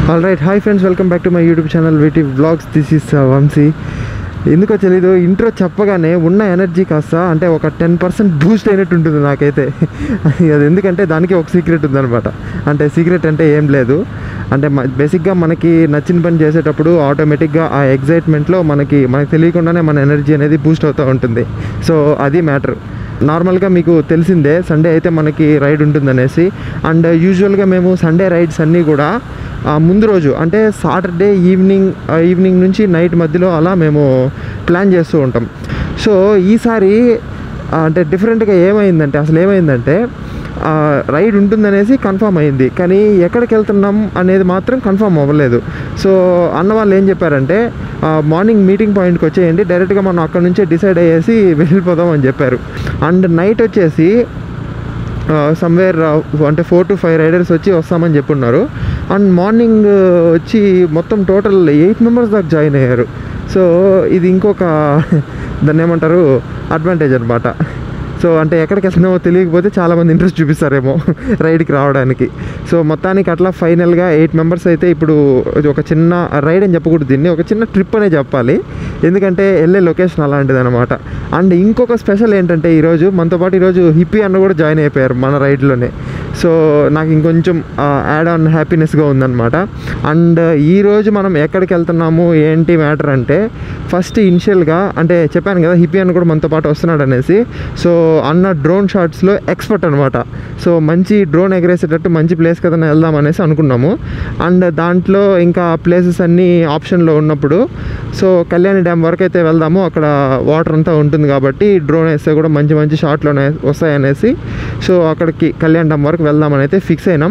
All right hi friends welcome back to my YouTube channel వీటి blogs this is Vamsi ఎందుకో తెలీదు intro చెప్పగానే ఉన్న ఎనర్జీ కాస్త అంటే ఒక టెన్ పర్సెంట్ బూస్ట్ అయినట్టు ఉంటుంది నాకైతే అది ఎందుకంటే దానికి ఒక సీక్రెట్ ఉందన్నమాట అంటే సీక్రెట్ అంటే ఏం లేదు అంటే బేసిక్గా మనకి నచ్చిన పని చేసేటప్పుడు ఆటోమేటిక్గా ఆ ఎగ్జైట్మెంట్లో మనకి మనకి తెలియకుండానే మన ఎనర్జీ అనేది బూస్ట్ అవుతూ ఉంటుంది సో అది మ్యాటర్ నార్మల్గా మీకు తెలిసిందే సండే అయితే మనకి రైడ్ ఉంటుందనేసి అండ్ యూజువల్గా మేము సండే రైడ్స్ అన్నీ కూడా ఆ ముందు రోజు అంటే సాటర్డే ఈవినింగ్ ఈవినింగ్ నుంచి నైట్ మధ్యలో అలా మేము ప్లాన్ చేస్తూ ఉంటాం సో ఈసారి ఆ, అంటే డిఫరెంట్గా ఏమైందంటే అసలు ఏమైందంటే ఆ, రైడ్ ఉంటుందనేసి కన్ఫర్మ్ అయింది కానీ ఎక్కడికి వెళ్తున్నాం అనేది మాత్రం కన్ఫర్మ్ అవ్వలేదు సో అన్న వాళ్ళు ఏం చెప్పారంటే ఆ, మార్నింగ్ మీటింగ్ పాయింట్కి వచ్చేయండి డైరెక్ట్గా మనం అక్కడ నుంచే డిసైడ్ అయ్యేసి వెళ్ళిపోదాం అని చెప్పారు అండ్ నైట్ వచ్చేసి సమ్వేర్ అంటే ఫోర్ టు ఫైవ్ రైడర్స్ వచ్చి వస్తామని చెప్పున్నారు అండ్ మార్నింగ్ వచ్చి మొత్తం టోటల్ ఎయిట్ మెంబర్స్ దాకా జాయిన్ అయ్యారు సో ఇది ఇంకొక దాన్ని ఏమంటారు అడ్వాంటేజ్ అనమాట సో అంటే ఎక్కడికి వెళ్తున్నామో తెలియకపోతే చాలామంది ఇంట్రెస్ట్ చూపిస్తారేమో రైడ్కి రావడానికి సో మొత్తానికి అట్లా ఫైనల్గా ఎయిట్ మెంబర్స్ అయితే ఇప్పుడు ఇది ఒక చిన్న రైడ్ అని చెప్పకూడదు దీన్ని ఒక చిన్న ట్రిప్ అనే చెప్పాలి ఎందుకంటే వెళ్ళే లొకేషన్ అలాంటిది అనమాట అండ్ ఇంకొక స్పెషల్ ఏంటంటే ఈరోజు మనతో పాటు ఈరోజు హిప్పీ అన్న కూడా జాయిన్ అయిపోయారు మన రైడ్లోనే సో నాకు ఇంకొంచెం యాడ్ ఆన్ హ్యాపీనెస్గా ఉందన్నమాట అండ్ ఈరోజు మనం ఎక్కడికి వెళ్తున్నాము ఏంటి మ్యాటర్ అంటే ఫస్ట్ ఇనిషియల్గా అంటే చెప్పాను కదా హిప్పీ అన్న కూడా మనతో పాటు వస్తున్నాడు అనేసి సో అన్న డ్రోన్ షాట్స్లో ఎక్స్పర్ట్ అనమాట సో మంచి డ్రోన్ ఎగరేసేటట్టు మంచి ప్లేస్ కదా వెళ్దాం అనేసి అనుకున్నాము అండ్ దాంట్లో ఇంకా ప్లేసెస్ అన్నీ ఆప్షన్లో ఉన్నప్పుడు సో కళ్యాణి డ్యామ్ వరకు అయితే వెళ్దాము అక్కడ వాటర్ అంతా ఉంటుంది కాబట్టి డ్రోన్ వేస్తే కూడా మంచి మంచి షాట్లోనే వస్తాయనేసి సో అక్కడికి కళ్యాణ్ డ్యామ్ వరకు వెళ్దామని అయితే ఫిక్స్ అయినాం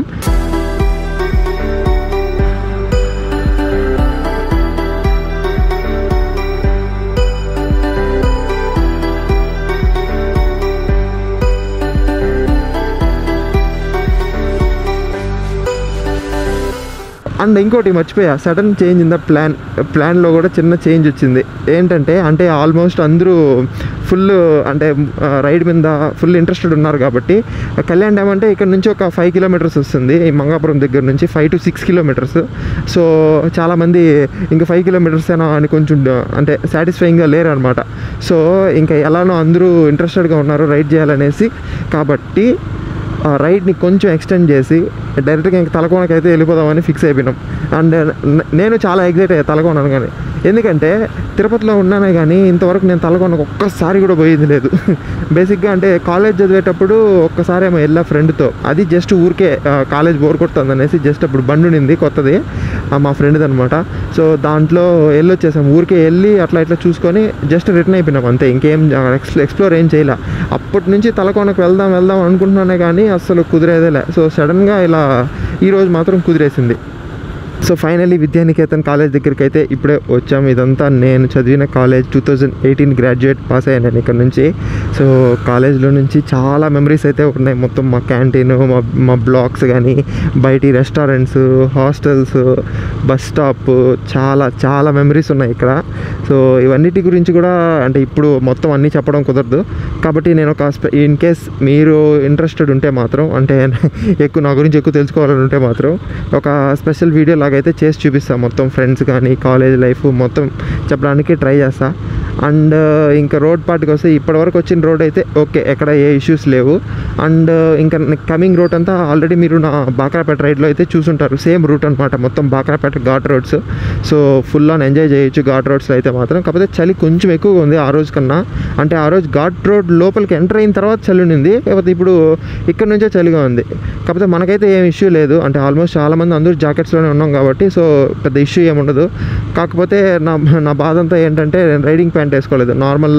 అండ్ ఇంకోటి మర్చిపోయా sudden change in the plan ప్లాన్లో కూడా చిన్న చేంజ్ వచ్చింది ఏంటంటే అంటే ఆల్మోస్ట్ అందరూ ఫుల్ అంటే రైడ్ మీద ఫుల్ ఇంట్రెస్టెడ్ ఉన్నారు కాబట్టి కళ్యాణ్ డ్యామ్ అంటే ఇక్కడ నుంచి ఒక ఫైవ్ కిలోమీటర్స్ వస్తుంది ఈ మంగాపురం దగ్గర నుంచి five to six kilometres so చాలామంది ఇంకా ఫైవ్ కిలోమీటర్స్ అయినా అని కొంచెం అంటే సాటిస్ఫైయింగ్గా లేరు అనమాట సో ఇంకా ఎలానో అందరూ ఇంట్రెస్టెడ్గా ఉన్నారు రైడ్ చేయాలనేసి కాబట్టి ఆ రైడ్ని కొంచెం ఎక్స్టెండ్ చేసి డైరెక్ట్గా ఇంక తలకోనకి అయితే వెళ్ళిపోదామని ఫిక్స్ అయిపోయినాం అండ్ నేను చాలా ఎగ్జైట్ అయ్యా తలకోన అనగానే ఎందుకంటే తిరుపతిలో ఉన్నానే కానీ ఇంతవరకు నేను తలకోనకు ఒక్కసారి కూడా పోయింది లేదు బేసిక్గా అంటే కాలేజ్ చదివేటప్పుడు ఒక్కసారి ఏమో వెళ్ళా ఫ్రెండ్తో అది జస్ట్ ఊరికే ఆ, కాలేజ్ బోర్ కొడుతుంది అనేసి జస్ట్ అప్పుడు బండి ఉండింది కొత్తది ఆ, మా ఫ్రెండ్ది అనమాట సో దాంట్లో వెళ్ళొచ్చేసాం ఊరికే వెళ్ళి అట్లా ఇట్లా చూసుకొని జస్ట్ రిటర్న్ అయిపోయినాం అంతే ఇంకేం ఎక్స్ ఎక్స్ప్లోర్ ఏం చేయలే అప్పటి నుంచి తలకోనకు వెళ్దాం వెళ్దాం అనుకుంటున్నానే కానీ అసలు కుదిరేదేలే సో సడన్గా ఇలా ఈరోజు మాత్రం కుదిరేసింది సో ఫైనలీ విద్యానికేతన్ కాలేజ్ దగ్గరికి అయితే ఇప్పుడే వచ్చాము ఇదంతా నేను చదివిన college two thousand eighteen graduate pass అయ్యాను నేను ఇక్కడ నుంచి సో కాలేజ్లో నుంచి చాలా మెమరీస్ అయితే ఉన్నాయి మొత్తం మా క్యాంటీన్ మా మా బ్లాక్స్ కానీ బయటి రెస్టారెంట్స్ హాస్టల్స్ బస్ స్టాప్ చాలా చాలా మెమరీస్ ఉన్నాయి ఇక్కడ సో ఇవన్నిటి గురించి కూడా అంటే ఇప్పుడు మొత్తం అన్నీ చెప్పడం కుదరదు కాబట్టి నేను ఒక ఇన్ కేస్ మీరు ఇంట్రెస్టెడ్ ఉంటే మాత్రం అంటే ఎక్కువ నా గురించి ఎక్కువ తెలుసుకోవాలని ఉంటే మాత్రం ఒక స్పెషల్ వీడియో లాగైతే చేసి చూపిస్తాను మొత్తం ఫ్రెండ్స్ కానీ కాలేజ్ లైఫ్ మొత్తం చెప్పడానికి ట్రై చేస్తా అండ్ ఇంకా రోడ్ పార్ట్కి వస్తే ఇప్పటివరకు వచ్చిన రోడ్ అయితే ఓకే ఎక్కడ ఏ ఇష్యూస్ లేవు అండ్ ఇంకా కమింగ్ రూట్ అంతా ఆల్రెడీ మీరు నా బాక్రాపేట రైడ్లో అయితే చూసుంటారు సేమ్ రూట్ అనమాట మొత్తం Bakrapeta ghat roads so full on enjoy చేయొచ్చు ఘాట్ రోడ్స్లో అయితే మాత్రం కాకపోతే చలి కొంచెం ఎక్కువగా ఉంది ఆ రోజు కన్నా అంటే ఆ రోజు ఘాట్ రోడ్ లోపలికి ఎంటర్ అయిన తర్వాత చలి ఉండింది కాకపోతే ఇప్పుడు ఇక్కడ నుంచే చలిగా ఉంది కాకపోతే మనకైతే ఏం ఇష్యూ లేదు అంటే ఆల్మోస్ట్ చాలామంది అందరూ జాకెట్స్లోనే ఉన్నాం కాబట్టి సో పెద్ద ఇష్యూ ఏమి ఉండదు కాకపోతే నా నా బాధ అంతా ఏంటంటే నేను రైడింగ్ ప్యాంట్ వేసుకోలేదు నార్మల్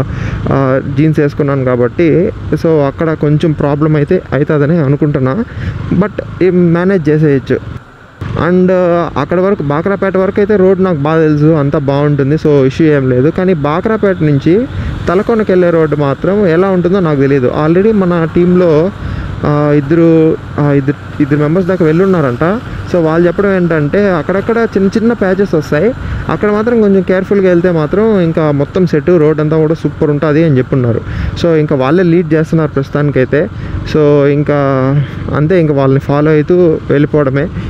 జీన్స్ వేసుకున్నాను కాబట్టి సో అక్కడ కొంచెం ప్రాబ్లం అయితే అవుతుందని అనుకుంటున్నా బట్ మేనేజ్ చేసేయచ్చు అండ్ అక్కడ వరకు బాక్రాపేట వరకు అయితే రోడ్ నాకు బాగా తెలుసు అంతా బాగుంటుంది సో ఇష్యూ ఏం లేదు కానీ బాక్రాపేట నుంచి తలకొనకి వెళ్ళే రోడ్డు మాత్రం ఎలా ఉంటుందో నాకు తెలియదు ఆల్రెడీ మన టీంలో ఆ, ఇద్దరు ఆ, ఇద్దరు ఇద్దరు మెంబర్స్ దాకా వెళ్ళున్నారంట సో వాళ్ళు చెప్పడం ఏంటంటే అక్కడక్కడ చిన్న చిన్న ప్యాచెస్ వస్తాయి అక్కడ మాత్రం కొంచెం కేర్ఫుల్గా వెళ్తే మాత్రం ఇంకా మొత్తం సెట్ రోడ్ అంతా కూడా సూపర్ ఉంటుంది అని చెప్పున్నారు సో ఇంకా వాళ్ళే లీడ్ చేస్తున్నారు ప్రస్తుతానికైతే సో ఇంకా అంతే ఇంకా వాళ్ళని ఫాలో అవుతూ వెళ్ళిపోవడమే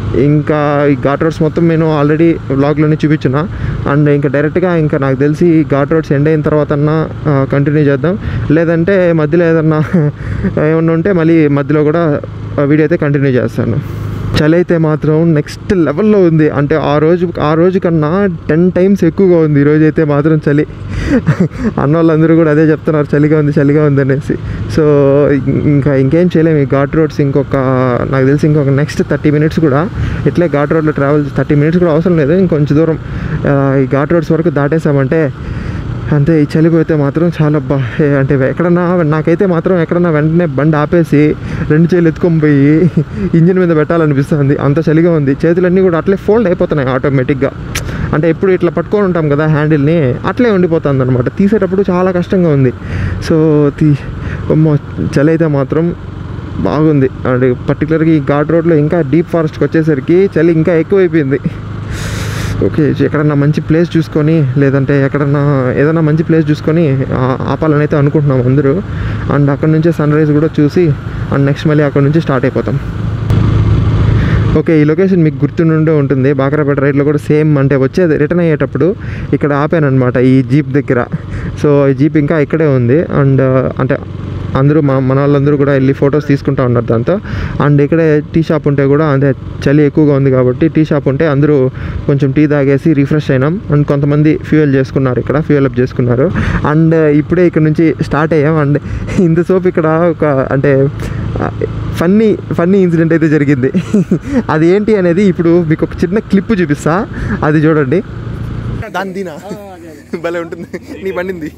ఇంకా ఈ ఘాట్ రోడ్స్ మొత్తం నేను ఆల్రెడీ వ్లాగ్లోనే చూపించిన అండ్ ఇంకా డైరెక్ట్గా ఇంకా నాకు తెలిసి ఘాట్ రోడ్స్ ఎండ్ అయిన తర్వాత కంటిన్యూ చేద్దాం లేదంటే మధ్యలో ఏదన్నా ఏమన్నా ఉంటే మళ్ళీ మధ్యలో కూడా వీడియో అయితే కంటిన్యూ చేస్తాను చలి అయితే మాత్రం నెక్స్ట్ లెవెల్లో ఉంది అంటే ఆ రోజు ఆ రోజు కన్నా టెన్ టైమ్స్ ఎక్కువగా ఉంది ఈరోజు అయితే మాత్రం చలి అన్న వాళ్ళందరూ కూడా అదే చెప్తున్నారు చలిగా ఉంది చలిగా ఉంది అనేసి సో ఇంకా ఇంకేం చేయలేము ఈ ఘాట్ రోడ్స్ ఇంకొక నాకు తెలిసి ఇంకొక నెక్స్ట్ థర్టీ మినిట్స్ కూడా ఇట్లే ఘాట్ రోడ్లో ట్రావెల్ థర్టీ మినిట్స్ కూడా అవసరం లేదు ఇంకొంచెం దూరం ఆ, ఈ ఘాట్ రోడ్స్ వరకు దాటేసామంటే అంతే ఈ చలిపోతే మాత్రం చాలా బా ఏ అంటే ఎక్కడన్నా నాకైతే మాత్రం ఎక్కడన్నా వెంటనే బండి ఆపేసి రెండు చేతులు ఎత్తుకొని పోయి ఇంజిన్ మీద పెట్టాలనిపిస్తుంది అంత చలిగా ఉంది చేతులన్నీ కూడా అట్లే ఫోల్డ్ అయిపోతున్నాయి ఆటోమేటిక్గా అంటే ఎప్పుడు ఇట్లా పట్టుకొని ఉంటాం కదా హ్యాండిల్ని అట్లే ఉండిపోతుంది అనమాట తీసేటప్పుడు చాలా కష్టంగా ఉంది సో తీ అమ్మో, చలి అయితే మాత్రం బాగుంది అంటే పర్టికులర్గా ఈ ఘాట్ రోడ్లో ఇంకా డీప్ ఫారెస్ట్కి వచ్చేసరికి చలి ఇంకా ఎక్కువైపోయింది ఓకే ఎక్కడన్నా మంచి ప్లేస్ చూసుకొని లేదంటే ఎక్కడన్నా ఏదైనా మంచి ప్లేస్ చూసుకొని ఆ- ఆపాలని అయితే అనుకుంటున్నాం అందరూ అండ్ అక్కడ నుంచే సన్ రైజ్ కూడా చూసి అండ్ నెక్స్ట్ మళ్ళీ అక్కడ నుంచి స్టార్ట్ అయిపోతాం ఓకే ఈ లొకేషన్ మీకు గుర్తుండే ఉంటుంది బాకరాపేట రైడ్లో కూడా సేమ్ అంటే వచ్చేది రిటర్న్ అయ్యేటప్పుడు ఇక్కడ ఆపాను అనమాట ఈ జీప్ దగ్గర సో ఈ జీప్ ఇంకా ఇక్కడే ఉంది అండ్ అంటే అందరూ మన మన వాళ్ళందరూ కూడా వెళ్ళి ఫొటోస్ తీసుకుంటా ఉన్నారు దాంతో అండ్ ఇక్కడే టీ షాప్ ఉంటే కూడా అంటే చలి ఎక్కువగా ఉంది కాబట్టి టీ షాప్ ఉంటే అందరూ కొంచెం టీ తాగేసి రిఫ్రెష్ అయినాం అండ్ కొంతమంది ఫ్యూయల్ చేసుకున్నారు ఇక్కడ ఫ్యూయల్ అప్ చేసుకున్నారు అండ్ ఇప్పుడే ఇక్కడ నుంచి స్టార్ట్ అయ్యాం అండ్ ఇంతసేపు ఇక్కడ ఒక అంటే ఫన్నీ ఫన్నీ ఇన్సిడెంట్ అయితే జరిగింది అది ఏంటి అనేది ఇప్పుడు మీకు ఒక చిన్న క్లిప్ చూపిస్తా అది చూడండి దాని దీనా భలే ఉంటుంది నీ బండింది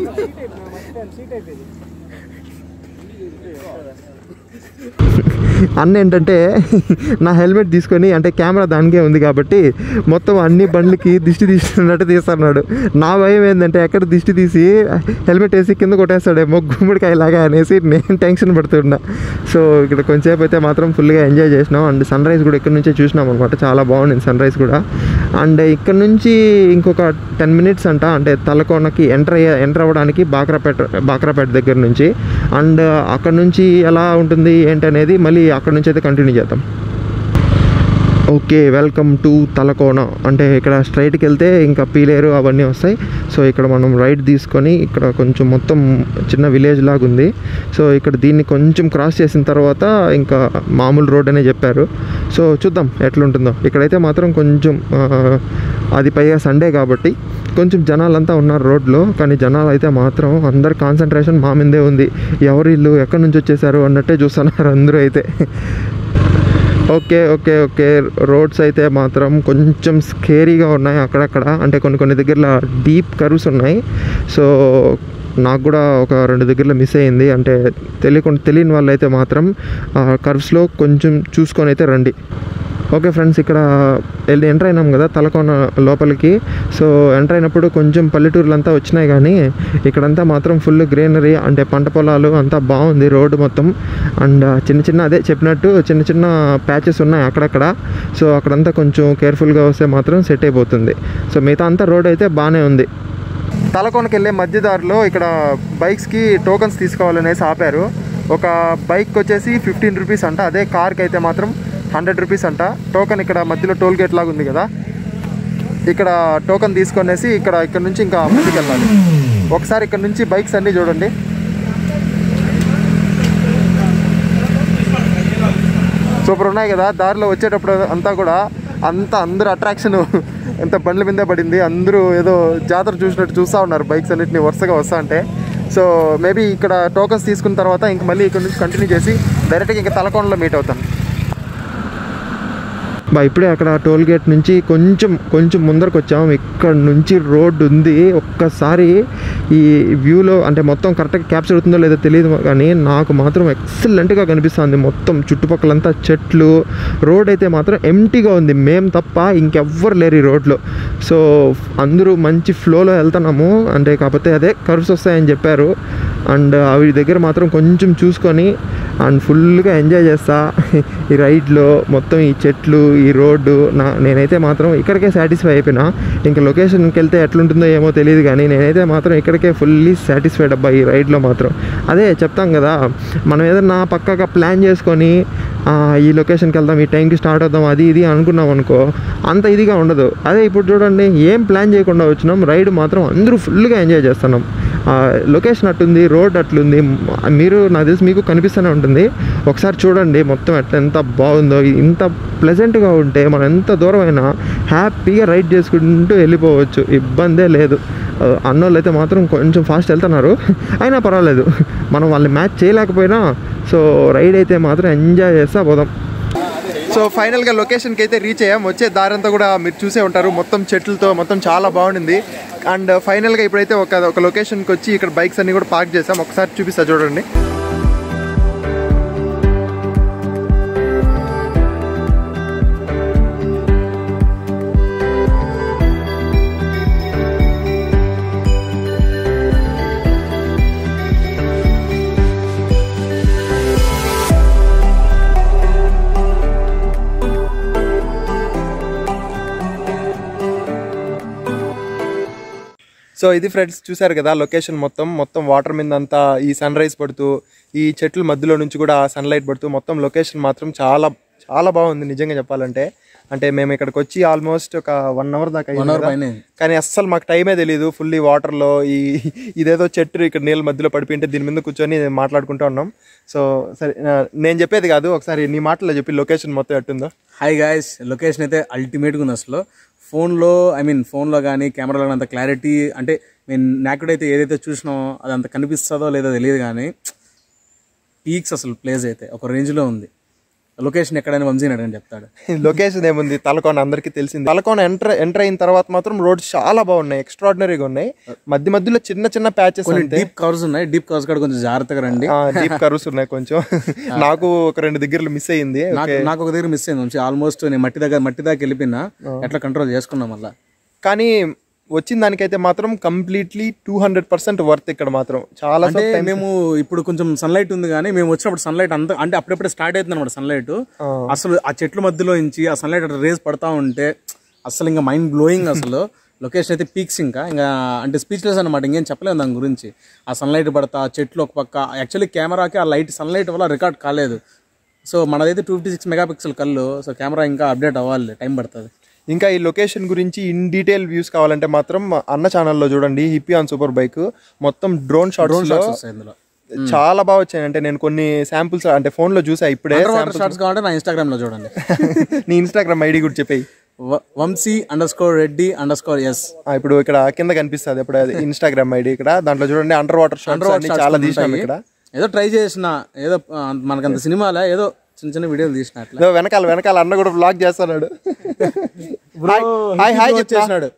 అన్న ఏంటంటే నా హెల్మెట్ తీసుకొని అంటే కెమెరా దానికే ఉంది కాబట్టి మొత్తం అన్ని బండ్లకి దిష్టి తీస్తున్నట్టు తీస్తున్నాడు నా భయం ఏంటంటే ఎక్కడ దిష్టి తీసి హెల్మెట్ వేసి కింద కొట్టేస్తాడేమో గుమ్మడికాయలాగా అనేసి నేను టెన్షన్ పడుతున్నా సో ఇక్కడ కొంచెంసేపు అయితే మాత్రం ఫుల్గా ఎంజాయ్ చేసినాం అండ్ సన్ రైజ్ కూడా ఇక్కడ నుంచే చూసినాం అనమాట చాలా బాగుంది సన్ రైజ్ కూడా అండ్ ఇక్కడ నుంచి ఇంకొక టెన్ మినిట్స్ అంట అంటే తలకోనకి ఎంటర్ అయ్యే ఎంటర్ అవ్వడానికి బాక్రాపేట బాక్రాపేట దగ్గర నుంచి అండ్ అక్కడ నుంచి ఎలా ఉంటుంది ఏంటనేది మళ్ళీ అక్కడ నుంచి అయితే కంటిన్యూ చేద్దాం ఓకే వెల్కమ్ టు తలకోన అంటే ఇక్కడ స్ట్రైట్కి వెళ్తే ఇంకా పీలేరు అవన్నీ వస్తాయి సో ఇక్కడ మనం రైట్ తీసుకొని ఇక్కడ కొంచెం మొత్తం చిన్న విలేజ్ లాగా ఉంది సో ఇక్కడ దీన్ని కొంచెం క్రాస్ చేసిన తర్వాత ఇంకా మామూలు రోడ్ అనే చెప్పారు సో చూద్దాం ఎట్లుంటుందో ఇక్కడైతే మాత్రం కొంచెం ఆ, అది పైగా సండే కాబట్టి కొంచెం జనాలంతా ఉన్నారు రోడ్లో కానీ జనాలు అయితే మాత్రం అందరి కాన్సన్ట్రేషన్ మా మీదే ఉంది ఎవరు ఇల్లు ఎక్కడి నుంచి వచ్చేసారు అన్నట్టే చూస్తున్నారు అందరూ అయితే ఓకే ఓకే ఓకే రోడ్స్ అయితే మాత్రం కొంచెం స్కేరీగా ఉన్నాయి అక్కడక్కడ అంటే కొన్ని కొన్ని దగ్గరలో డీప్ కర్వ్స్ ఉన్నాయి సో నాకు కూడా ఒక రెండు దగ్గరలో మిస్ అయ్యింది అంటే తెలియకుండా తెలియని వాళ్ళు అయితే మాత్రం కర్వ్స్లో కొంచెం చూసుకొని అయితే రండి ఓకే ఫ్రెండ్స్ ఇక్కడ వెళ్ళి ఎంటర్ అయినాం కదా తలకోన లోపలికి సో ఎంటర్ అయినప్పుడు కొంచెం పల్లెటూర్లు అంతా వచ్చినాయి కానీ ఇక్కడంతా మాత్రం ఫుల్ గ్రీనరీ అంటే పంట పొలాలు అంతా బాగుంది రోడ్డు మొత్తం అండ్ చిన్న చిన్న అదే చెప్పినట్టు చిన్న చిన్న ప్యాచెస్ ఉన్నాయి అక్కడక్కడ సో అక్కడంతా కొంచెం కేర్ఫుల్గా వస్తే మాత్రం సెట్ అయిపోతుంది సో మిగతా అంతా రోడ్ అయితే బాగానే ఉంది తలకోనకి వెళ్ళే మధ్యదారిలో ఇక్కడ బైక్స్కి టోకన్స్ తీసుకోవాలనేసి ఆపారు ఒక బైక్ వచ్చేసి ఫిఫ్టీన్ రూపీస్ అంట అదే కార్కి అయితే మాత్రం హండ్రెడ్ రూపీస్ అంట టోకన్ ఇక్కడ మధ్యలో టోల్ గేట్ లాగా ఉంది కదా ఇక్కడ టోకన్ తీసుకొనేసి ఇక్కడ ఇక్కడ నుంచి ఇంకా ముందుకు వెళ్ళాలి ఒకసారి ఇక్కడ నుంచి బైక్స్ అన్నీ చూడండి సూపర్ ఉన్నాయి కదా దారిలో వచ్చేటప్పుడు అంతా కూడా అంతా అందరూ అట్రాక్షన్ ఎంత బండ్ల మీదే పడింది అందరూ ఏదో జాతర చూసినట్టు చూస్తూ ఉన్నారు బైక్స్ అన్నిటిని వరుసగా వస్తా అంటే సో మేబీ ఇక్కడ టోకన్స్ తీసుకున్న తర్వాత ఇంక మళ్ళీ ఇక్కడ నుంచి కంటిన్యూ చేసి డైరెక్ట్గా ఇంకా తలకోనలో మీట్ అవుతాను బా ఇప్పుడే అక్కడ టోల్ గేట్ నుంచి కొంచెం కొంచెం ముందరకు వచ్చాము ఇక్కడ నుంచి రోడ్డు ఉంది ఒక్కసారి ఈ వ్యూలో అంటే మొత్తం కరెక్ట్గా క్యాప్చర్ అవుతుందో లేదో తెలియదు కానీ నాకు మాత్రం ఎక్సలెంట్గా కనిపిస్తుంది మొత్తం చుట్టుపక్కలంతా చెట్లు రోడ్ అయితే మాత్రం ఎంటీగా ఉంది మేము తప్ప ఇంకెవ్వరు లేరు ఈ రోడ్లో సో అందరూ మంచి ఫ్లోలో వెళ్తున్నాము అంటే కాకపోతే అదే కర్వ్స్ వస్తాయని చెప్పారు అండ్ అవి దగ్గర మాత్రం కొంచెం చూసుకొని అండ్ ఫుల్గా ఎంజాయ్ చేస్తా ఈ రైడ్లో మొత్తం ఈ చెట్లు ఈ రోడ్డు నా నేనైతే మాత్రం ఇక్కడికే సాటిస్ఫై అయిపోయినా ఇంకా లొకేషన్కి వెళ్తే ఎట్లుంటుందో ఏమో తెలియదు కానీ నేనైతే మాత్రం ఇక్కడికే ఫుల్లీ సాటిస్ఫైడ్ అబ్బా ఈ రైడ్లో మాత్రం అదే చెప్తాం కదా మనం ఏదన్నా పక్కగా ప్లాన్ చేసుకొని "ఆ, ఈ లొకేషన్కి వెళ్దాం ఈ టైంకి స్టార్ట్ అవుదాం అది ఇది అనుకున్నాం అనుకో అంత ఇదిగా ఉండదు అదే ఇప్పుడు చూడండి ఏం ప్లాన్ చేయకుండా వచ్చినాం రైడ్ మాత్రం అందరూ ఫుల్గా ఎంజాయ్ చేస్తున్నాం ఆ, లొకేషన్ అట్టుంది రోడ్ అట్లుంది మ- మీరు నాకు తెలిసి మీకు కనిపిస్తూనే ఉంటుంది ఒకసారి చూడండి మొత్తం ఎట్లా ఎంత బాగుందో ఇంత ప్లెజెంట్గా ఉంటే మనం ఎంత దూరం అయినా హ్యాపీగా రైడ్ చేసుకుంటూ వెళ్ళిపోవచ్చు ఇబ్బందే లేదు ఆ, అన్నోళ్ళు అయితే మాత్రం కొంచెం ఫాస్ట్ వెళ్తున్నారు అయినా పర్వాలేదు మనం వాళ్ళని మ్యాచ్ చేయలేకపోయినా సో రైడ్ అయితే మాత్రం ఎంజాయ్ చేస్తా పోదాం సో ఫైనల్గా లొకేషన్కి అయితే రీచ్ అయ్యాం వచ్చే దారంతా కూడా మీరు చూసే ఉంటారు మొత్తం చెట్లతో మొత్తం చాలా బాగుండింది అండ్ ఫైనల్గా ఇప్పుడైతే ఒక ఒక లొకేషన్కి వచ్చి ఇక్కడ బైక్స్ అన్ని కూడా పార్క్ చేసాం ఒకసారి చూపిస్తా చూడండి సో ఇది ఫ్రెండ్స్ చూసారు కదా లొకేషన్ మొత్తం మొత్తం వాటర్ మీద అంతా ఈ సన్ రైజ్ పడుతూ ఈ చెట్ల మధ్యలో నుంచి కూడా సన్లైట్ పడుతూ మొత్తం లొకేషన్ మాత్రం చాలా చాలా బాగుంది నిజంగా చెప్పాలంటే అంటే మేము ఇక్కడికి వచ్చి ఆల్మోస్ట్ ఒక వన్ అవర్ దాకా అయింది అవర్ కదా. పైనే. కానీ అస్సలు మాకు టైమే తెలియదు ఫుల్లీ వాటర్లో ఈ ఇదేదో చెట్టు ఇక్కడ నీళ్ళ మధ్యలో పడిపోయింటే దీని మీద కూర్చొని మాట్లాడుకుంటూ ఉన్నాం సో సరే ఆ, నేను చెప్పేది కాదు ఒకసారి నీ మాటలో చెప్పి లొకేషన్ మొత్తం ఎట్టుందో హాయ్ గాయస్ లొకేషన్ అయితే అల్టిమేట్గా ఉంది అసలు ఫోన్లో ఐ మీన్ ఫోన్లో కానీ కెమెరాలో కానీ అంత క్లారిటీ అంటే నేను నాకుడైతే ఏదైతే చూసినామో అది అంత కనిపిస్తుందో లేదో తెలియదు కానీ పీక్స్ అసలు ప్లేస్ అయితే ఒక రేంజ్లో ఉంది లొకేషన్ ఎక్కడైనా వంశీ అడగని చెప్తాడు లొకేషన్ ఏముంది తలకోన అందరికీ తెలిసింది తలకోన ఎంటర్ ఎంటర్ అయిన తర్వాత మాత్రం రోడ్స్ చాలా బాగున్నాయి ఎక్స్ట్రాడినరీగా ఉన్నాయి మధ్య మధ్యలో చిన్న చిన్న ప్యాచెస్ కొన్ని డీప్ కవర్స్ ఉన్నాయి డీప్ కవర్స్ కూడా కొంచెం జాగ్రత్తగా రండి డీప్ కర్వ్స్ ఉన్నాయి కొంచెం నాకు ఒక రెండు దగ్గరలో మిస్ అయ్యింది నాకు నాకు ఒక దగ్గర మిస్ అయింది వంశీ ఆల్మోస్ట్ నేను మట్టి దగ్గర మట్టి దాకా వెళ్ళిపోయినా ఎట్లా కంట్రోల్ చేసుకున్నా మళ్ళా కానీ వచ్చిన దానికైతే మాత్రం completely two hundred percent worth ఇక్కడ మాత్రం చాలా అంటే మేము ఇప్పుడు కొంచెం సన్లైట్ ఉంది కానీ మేము వచ్చినప్పుడు సన్లైట్ అంతా అంటే అప్పుడప్పుడే స్టార్ట్ అవుతుంది అనమాట సన్లైట్ అసలు ఆ చెట్ల మధ్యలో నుంచి ఆ సన్లైట్ అట్లా రేస్ పడతా ఉంటే అసలు ఇంకా మైండ్ బ్లోయింగ్ అసలు లొకేషన్ అయితే పీక్స్ ఇంకా ఇంకా అంటే స్పీచ్లెస్ అనమాట ఇంకేం చెప్పలేము దాని గురించి ఆ సన్లైట్ పడతా ఆ చెట్లు ఒక పక్క యాక్చువల్లీ కెమెరాకి ఆ లైట్ సన్లైట్ వల్ల రికార్డ్ కాలేదు సో మనదైతే టూ ఫిఫ్టీ సిక్స్ మెగాపిక్సెల్ కళ్ళు సో కెమెరా ఇంకా అప్డేట్ అవ్వాలి టైం పడుతుంది ఇంకా ఈ లొకేషన్ గురించి ఇన్ డీటెయిల్ వ్యూస్ కావాలంటే మాత్రం అన్న ఛానల్లో చూడండి హిప్పీ ఆన్ సూపర్ బైక్ మొత్తం డ్రోన్ షాట్స్ లో వస్తాయి ఇందులో చాలా బాగా వచ్చాయి అంటే నేను కొన్ని శాంపుల్స్ అంటే ఫోన్ లో చూసా ఇప్పుడే వాటర్ షార్ట్స్ కావాలంటే నా ఇన్స్టాగ్రామ్ లో చూడండి నీ ఇన్స్టాగ్రామ్ ఐడి కూడా చెప్పేయి వ- వంశీ అండర్ స్కోర్ రెడ్డి అండర్ స్కోర్ ఎస్ ఆ, ఇప్పుడు ఇక్కడ కింద కనిపిస్తుంది ఇప్పుడు అది ఇన్స్టాగ్రామ్ ఐడి ఇక్కడ దాంట్లో చూడండి అండర్ వాటర్ షాట్స్ అన్ని చాలా తీసినాం ఇక్కడ ఏదో ట్రై చేసిన ఏదో ఆ, మనకంత సినిమాలే ఏదో చిన్న చిన్న వీడియోలు తీసిన అట్లా ఇదో వెనకాల వెనకాల అన్న కూడా బ్లాగ్ చేస్తున్నాడు హాయ్ హాయ్ చేసినాడు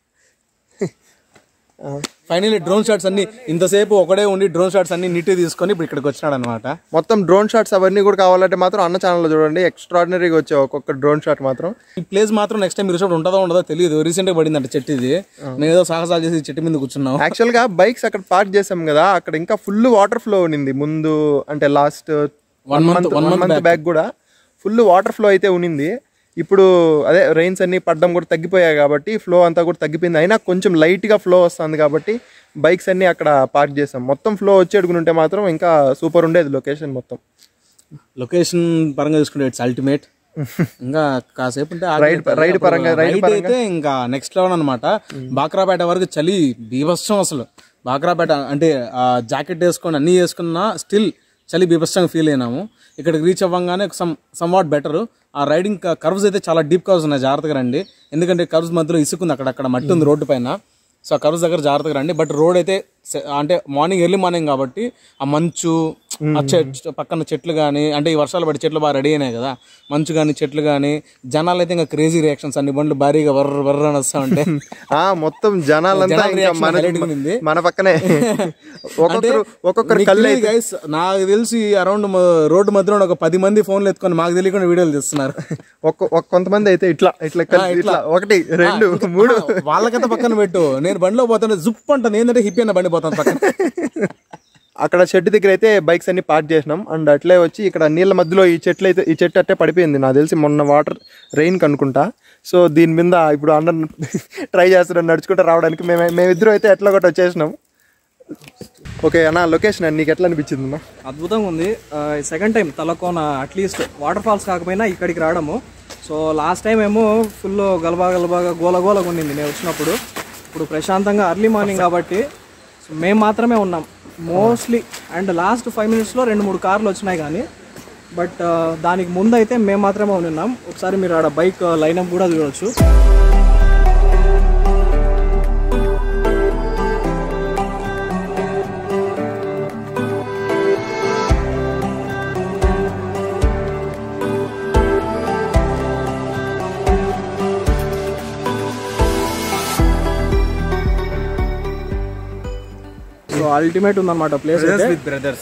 ఫైనల్లీ డ్రోన్ షాట్స్ అన్ని ఇంతసేపు ఒకడే ఉండి డ్రోన్ షాట్స్ అన్ని నీట్ తీసుకొని ఇప్పుడు ఇక్కడికి వచ్చినాడు అనమాట మొత్తం డ్రోన్ షాట్స్ అవన్నీ కూడా కావాలంటే మాత్రం అన్న ఛానల్లో చూడండి ఎక్స్ట్రాడినరీగా వచ్చాయి ఒక్కొక్క డ్రోన్ షాట్ మాత్రం ఈ ప్లేస్ మాత్రం నెక్స్ట్ టైం మీరు ఉంటుందో ఉండదో తెలియదు రీసెంట్ గా పడింది అంటే చెట్టు ఇది నేను ఏదో సాహసాలు చేసి చెట్టు మీద కూర్చున్నాం యాక్చువల్ గా బైక్స్ అక్కడ పార్క్ చేసాం కదా అక్కడ ఇంకా ఫుల్ వాటర్ ఫ్లో ఉన్నింది ముందు అంటే last one month one month back కూడా ఫుల్ వాటర్ ఫ్లో అయితే ఉన్నింది ఇప్పుడు అదే రైన్స్ అన్ని పడ్డం కూడా తగ్గిపోయాయి కాబట్టి ఫ్లో అంతా కూడా తగ్గిపోయింది అయినా కొంచెం లైట్ గా ఫ్లో వస్తుంది కాబట్టి బైక్స్ అన్ని అక్కడ పార్క్ చేసాం మొత్తం ఫ్లో వచ్చేడుకుని ఉంటే మాత్రం ఇంకా సూపర్ ఉండేది లొకేషన్ మొత్తం లొకేషన్ పరంగా చూసుకుంటే ఇట్స్ అల్టిమేట్ ఇంకా కాసేపు ఉంటే Ride- ride పరంగా- ride రైడ్ అయితే ఇంకా నెక్స్ట్ లెవెల్ అనమాట బాక్రాపేట వరకు చలి బీభత్సం అసలు బాక్రాపేట అంటే ఆ జాకెట్ వేసుకొని అన్నీ వేసుకున్నా స్టిల్ చలి బీభత్సంగా ఫీల్ అయినాము ఇక్కడికి రీచ్ అవ్వగానే సమ్ సమ్ వాట్ బెటర్ ఆ రైడింగ్ కర్వ్స్ అయితే చాలా డీప్ కర్వ్స్ ఉన్నాయి జాగ్రత్తగా రండి ఎందుకంటే కర్వ్స్ మధ్యలో ఇసుకుంది అక్కడ అక్కడ మట్టి ఉంది రోడ్డు పైన సో ఆ కర్వ్స్ దగ్గర జాగ్రత్తగా రండి బట్ రోడ్ అయితే స- అంటే మార్నింగ్ ఎర్లీ మార్నింగ్ కాబట్టి ఆ మంచు ఆ చెట్ పక్కన చెట్లు కానీ అంటే ఈ వర్షాలు పడి చెట్లు బాగా రెడీ అయినాయి కదా మంచు కానీ చెట్లు కానీ జనాలు అయితే ఇంకా క్రేజీ రియాక్షన్స్ అన్ని బండ్లు భారీగా వర్ర వర్ర అని వస్తా ఉంటే ఆ మొత్తం జనాలంతా జనాల ఇంకా reaction మన highlight గా ఉంది. మన పక్కనే ఒక్కొక్కరు ఒక్కొక్కరు కళ్ళు అయితే గైస్ నాకు తెలిసి అరౌండ్ రోడ్డు మధ్యలో ఒక పది మంది ఫోన్లు ఎత్తుకొని మాకు తెలియకుండా వీడియోలు తీస్తున్నారు ఒక్క ఒక్క- కొంతమంది అయితే ఇట్లా ఇట్లా కలిసి ఇట్లా ఒకటి రెండు మూడు ఆ, వాళ్ళకంతా పక్కన పెట్టు నేను బండిలో పోతాను జుప్ అంటాను ఏంటంటే హిప్పి అన్న బండి పోతాను పక్కన అక్కడ చెట్టు దగ్గర అయితే బైక్స్ అన్ని పార్క్ చేసినాం అండ్ అట్లే వచ్చి ఇక్కడ నీళ్ళ మధ్యలో ఈ చెట్లు అయితే ఈ చెట్టు అట్టే పడిపోయింది నాకు తెలిసి మొన్న వాటర్ రెయిన్ కనుకుంటా సో దీని మీద ఇప్పుడు అన్న ట్రై చేస్తున్నాం నడుచుకుంటూ రావడానికి మేము మేమిద్దరం అయితే ఎట్లా ఒకటి వచ్చేసినాం ఓకే అన్న లొకేషన్ నీకు ఎట్లా అనిపించింది అన్న అద్భుతంగా ఉంది second time Talakona at least waterfalls కాకపోయినా ఇక్కడికి రావడము సో లాస్ట్ టైం ఏమో ఫుల్ గలబా గలబాగా గోలగోలగా ఉండింది నేను వచ్చినప్పుడు ఇప్పుడు ప్రశాంతంగా అర్లీ మార్నింగ్ కాబట్టి సో మేము మాత్రమే ఉన్నాం మోస్ట్లీ అండ్ లాస్ట్ ఫైవ్ మినిట్స్లో రెండు మూడు కార్లు వచ్చినాయి కానీ బట్ దానికి ముందు అయితే మేము మాత్రమే ఉన్నాం ఒకసారి మీరు ఆడ బైక్ లైనప్ కూడా చూడొచ్చు సో అల్టిమేట్ ఉందన్నమాట ప్లేస్ అయితే బ్రదర్స్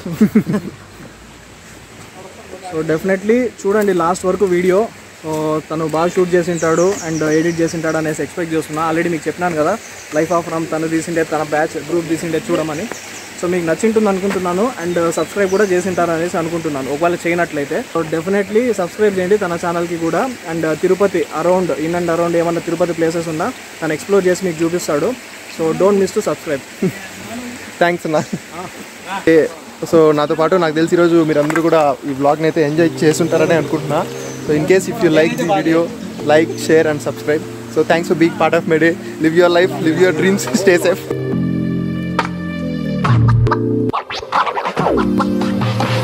సో డెఫినెట్లీ చూడండి లాస్ట్ వరకు వీడియో సో తను బాగా షూట్ చేసి ఉంటాడు అండ్ ఎడిట్ చేసి ఉంటాడు అనేసి ఎక్స్పెక్ట్ చేస్తున్నా ఆల్రెడీ మీకు చెప్పినాను కదా లైఫ్ ఆఫ్ రామ్ తను తీసిండే తన బ్యాచ్ గ్రూప్ తీసిండే చూడమని సో మీకు నచ్చింటుంది అనుకుంటున్నాను అండ్ సబ్స్క్రైబ్ కూడా చేసింటారు అనేసి అనుకుంటున్నాను ఒకవేళ చేయనట్లయితే సో డెఫినెట్లీ సబ్స్క్రైబ్ చేయండి తన ఛానల్కి కూడా and Tirupati around in and around ఏమన్నా తిరుపతి ప్లేసెస్ ఉన్నా తను ఎక్స్ప్లోర్ చేసి మీకు చూపిస్తాడు so don't miss to subscribe thanks అన్న ఏ, సో నాతో పాటు నాకు తెలిసి ఈరోజు మీరందరూ కూడా ఈ వ్లాగ్ని అయితే ఎంజాయ్ చేస్తుంటారని అనుకుంటున్నా so in case if you like the video like share and subscribe so thanks for being part of my day live your life live your dreams stay safe